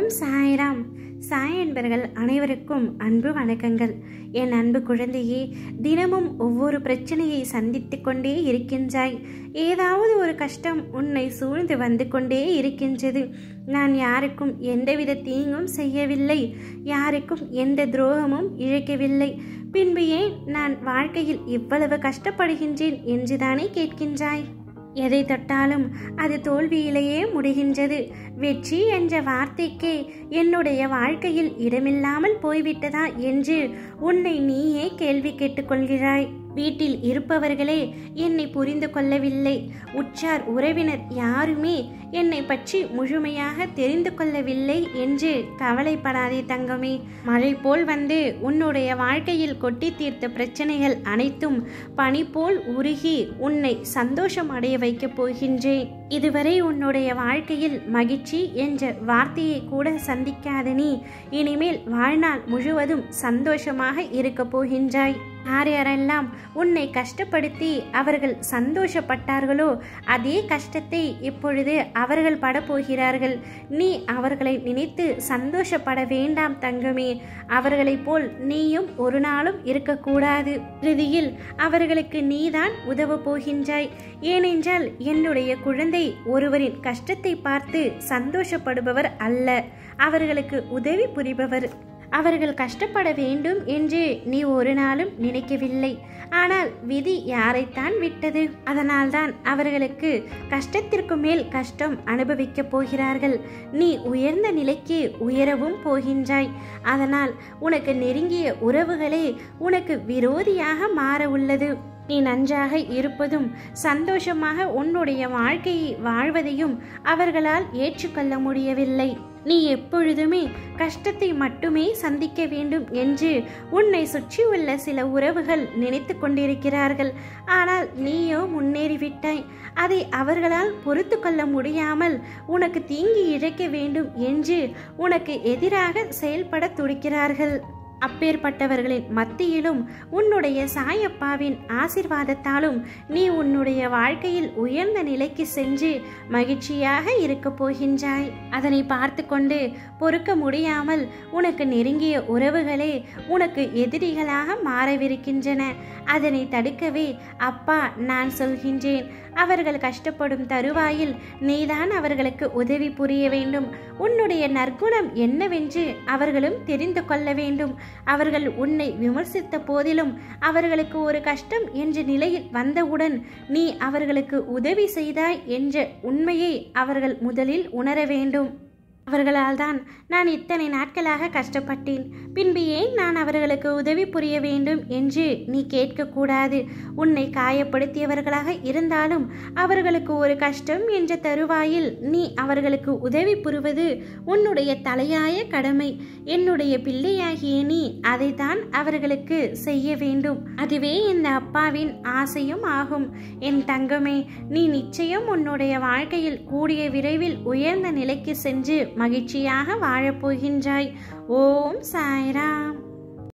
ஓம் சாய்ராம் சாய் என்பர்கள் அனைவருக்கும் அன்பு வணக்கங்கள் என் அன்பு குழந்தையே தினமும் ஒவ்வொரு பிரச்சனையை சந்தித்து கொண்டே இருக்கின்றாய் ஏதாவது ஒரு கஷ்டம் உன்னை சூழ்ந்து வந்து கொண்டே இருக்கின்றது நான் யாருக்கும் எந்தவித தீங்கும் செய்யவில்லை யாருக்கும் எந்த துரோகமும் இழைக்கவில்லை பின்பு ஏன் நான் வாழ்க்கையில் இவ்வளவு கஷ்டப்படுகின்றேன் என்றுதானே கேட்கின்றாய் எதை தொட்டாலும் அது தோல்வியிலேயே முடிகின்றது வெற்றி என்ற வார்த்தைக்கே என்னுடைய வாழ்க்கையில் இடமில்லாமல் போய்விட்டதா என்று உன்னை நீயே கேள்வி கேட்டுக்கொள்கிறாய் வீட்டில் இருப்பவர்களே என்னை புரிந்து கொள்ளவில்லை உற்றார் உறவினர் யாருமே என்னை பற்றி முழுமையாக தெரிந்து கொள்ளவில்லை என்று கவலைப்படாதே தங்கமே மழை போல் வந்து உன்னுடைய வாழ்க்கையில் கொட்டி தீர்த்த பிரச்சனைகள் அனைத்தும் பனி போல் உருகி உன்னை சந்தோஷம் அடைய வைக்கப் போகின்றேன் இதுவரை உன்னுடைய வாழ்க்கையில் மகிழ்ச்சி என்ற வார்த்தையை கூட சந்திக்காத நீ இனிமேல் வாழ்நாள் முழுவதும் சந்தோஷமாக இருக்கப் போகின்றாய் யார் யாரெல்லாம் உன்னை கஷ்டப்படுத்தி அவர்கள் சந்தோஷப்பட்டார்களோ அதே கஷ்டத்தை இப்பொழுது அவர்கள் படப்போகிறார்கள் நீ அவர்களை நினைத்து சந்தோஷப்பட வேண்டாம் தங்கமே அவர்களைப் போல் நீயும் ஒரு நாளும் இருக்கக்கூடாது இறுதியில் அவர்களுக்கு நீதான் உதவ போகின்றாய் ஏனென்றால் என்னுடைய குழந்தை ஒருவரின் கஷ்டத்தை பார்த்து சந்தோஷப்படுபவர் அல்ல அவர்களுக்கு உதவி புரிபவர் அவர்கள் கஷ்டப்பட வேண்டும் என்று நீ ஒரு நாளும் நினைக்கவில்லை ஆனால் விதி யாரைத்தான் விட்டது அதனால்தான் அவர்களுக்கு கஷ்டத்திற்கு மேல் கஷ்டம் அனுபவிக்கப் போகிறார்கள் நீ உயர்ந்த நிலைக்கு உயரவும் போகின்றாய் அதனால் உனக்கு நெருங்கிய உறவுகளே உனக்கு விரோதியாக மாற உள்ளது நீ நன்றாக இருப்பதும் சந்தோஷமாக உன்னுடைய வாழ்க்கையை வாழ்வதையும் அவர்களால் ஏற்றுக்கொள்ள முடியவில்லை நீ எப்பொழுதுமே கஷ்டத்தை மட்டுமே சந்திக்க வேண்டும் என்று உன்னை சுற்றியுள்ள சில உறவுகள் நினைத்து கொண்டிருக்கிறார்கள் ஆனால் நீயோ முன்னேறிவிட்டாய் அதை அவர்களால் பொறுத்து கொள்ள முடியாமல் உனக்கு தீங்கி இழைக்க வேண்டும் என்று உனக்கு எதிராக செயல்பட துடிக்கிறார்கள் அப்பேற்பட்டவர்களின் மத்தியிலும் உன்னுடைய சாயப்பாவின் ஆசிர்வாதத்தாலும் நீ உன்னுடைய வாழ்க்கையில் உயர்ந்த நிலைக்கு சென்று மகிழ்ச்சியாக இருக்கப் போகின்றாய் அதனை பார்த்து கொண்டு பொறுக்க முடியாமல் உனக்கு நெருங்கிய உறவுகளே உனக்கு எதிரிகளாக மாறவிருக்கின்றன அதனை தடுக்கவே அப்பா நான் சொல்கின்றேன் அவர்கள் கஷ்டப்படும் தருவாயில் நீதான் அவர்களுக்கு உதவி புரிய வேண்டும் உன்னுடைய நற்குணம் என்னவென்று அவர்களும் தெரிந்து கொள்ள வேண்டும் அவர்கள் உன்னை விமர்சித்த போதிலும் அவர்களுக்கு ஒரு கஷ்டம் என்ற நிலையில் வந்தவுடன் நீ அவர்களுக்கு உதவி செய்தாய் என்ற உண்மையை அவர்கள் முதலில் உணர வேண்டும் அவர்களால் தான் நான் இத்தனை நாட்களாக கஷ்டப்பட்டேன் பின்பு ஏன் நான் அவர்களுக்கு உதவி புரிய வேண்டும் என்று நீ கேட்கக்கூடாது உன்னை காயப்படுத்தியவர்களாக இருந்தாலும் அவர்களுக்கு ஒரு கஷ்டம் என்ற தருவாயில் நீ அவர்களுக்கு உதவி புரிவது உன்னுடைய தலையாய கடமை என்னுடைய பிள்ளையாகிய நீ அதைத்தான் அவர்களுக்கு செய்ய வேண்டும் அதுவே இந்த அப்பாவின் ஆசையும் ஆகும் என் தங்கமே நீ நிச்சயம் உன்னுடைய வாழ்க்கையில் கூடிய விரைவில் உயர்ந்த நிலைக்கு சென்று மகிழ்ச்சியாக வாழப்போகின்றாய் ஓம் சாய்ராம்